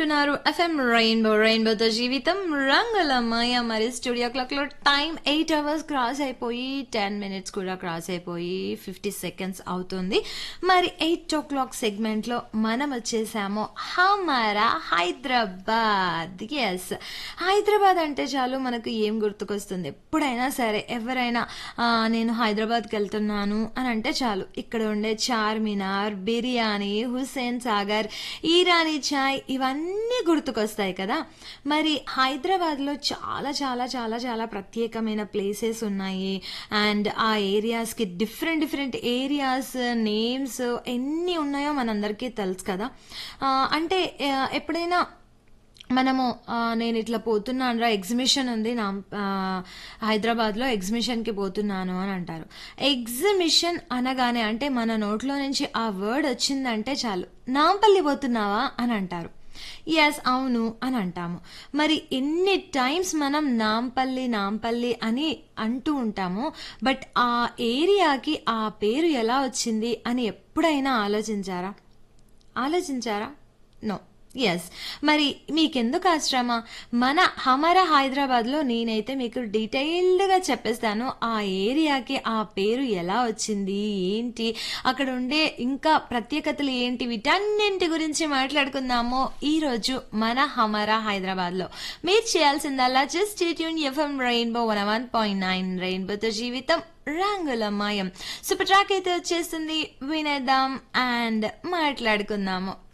వింటున్నారు FM rainbow రెయిన్బోతో జీవితం రంగులమయ మరి స్టూడియో క్లాక్ లో టైం ఎయిట్ అవర్స్ క్రాస్ అయిపోయి టెన్ మినిట్స్ కూడా క్రాస్ అయిపోయి ఫిఫ్టీ సెకండ్స్ అవుతుంది మరి ఎయిట్ ఓ క్లాక్ సెగ్మెంట్ లో మనం వచ్చేసాము హమారా హైదరాబాద్ ఎస్ హైదరాబాద్ అంటే చాలు మనకు ఏం గుర్తుకొస్తుంది ఎప్పుడైనా సరే ఎవరైనా "ఆ, నేను హైదరాబాద్కి వెళ్తున్నాను అని అంటే చాలు ఇక్కడ ఉండే చార్మినార్ బిర్యానీ హుస్సేన్ సాగర్ ఈరానీ చాయ్ ఇవన్నీ గుర్తుకొస్తాయి కదా మరి హైదరాబాద్లో చాలా చాలా చాలా చాలా ప్రత్యేకమైన ప్లేసెస్ ఉన్నాయి అండ్ ఆ ఏరియాస్కి డిఫరెంట్ డిఫరెంట్ ఏరియాస్ నేమ్స్ ఎన్ని ఉన్నాయో మనందరికీ తెలుసు కదా ఆ, అంటే ఆ, ఎప్పుడైనా మనము ఆ, నేను ఇట్లా పోతున్నాను రా ఎగ్జిబిషన్ ఉంది నా ఆ, హైదరాబాద్లో ఎగ్జిబిషన్కి పోతున్నాను అని అంటారు ఎగ్జిబిషన్ అనగానే అంటే మన నోట్లో నుంచి ఆ వర్డ్ వచ్చిందంటే చాలు నాంపల్లి పోతున్నావా అని అంటారు ఎస్ అవును అని అంటాము మరి ఎన్ని టైమ్స్ మనం నాంపల్లి నాంపల్లి అని అంటూ ఉంటాము బట్ ఆ ఏరియాకి ఆ పేరు ఎలా వచ్చింది అని ఎప్పుడైనా ఆలోచించారా ఆలోచించారా నో ఎస్ మరి మీకెందుకు ఆ శ్రమ మన హమారా హైదరాబాద్లో నేనైతే మీకు డీటెయిల్డ్గా చెప్పేస్తాను ఆ ఏరియాకి ఆ పేరు ఎలా వచ్చింది ఏంటి అక్కడ ఉండే ఇంకా ప్రత్యేకతలు ఏంటి వీటన్నింటి గురించి మాట్లాడుకుందాము ఈరోజు మన హమారా హైదరాబాద్లో మీరు చేయాల్సిందల్లా just tune FM rainbow one one point nine రెయిన్బోతో జీవితం రంగుల మాయం సూపర్ ట్రాక్ అయితే వచ్చేస్తుంది వినేద్దాం అండ్ మాట్లాడుకుందాము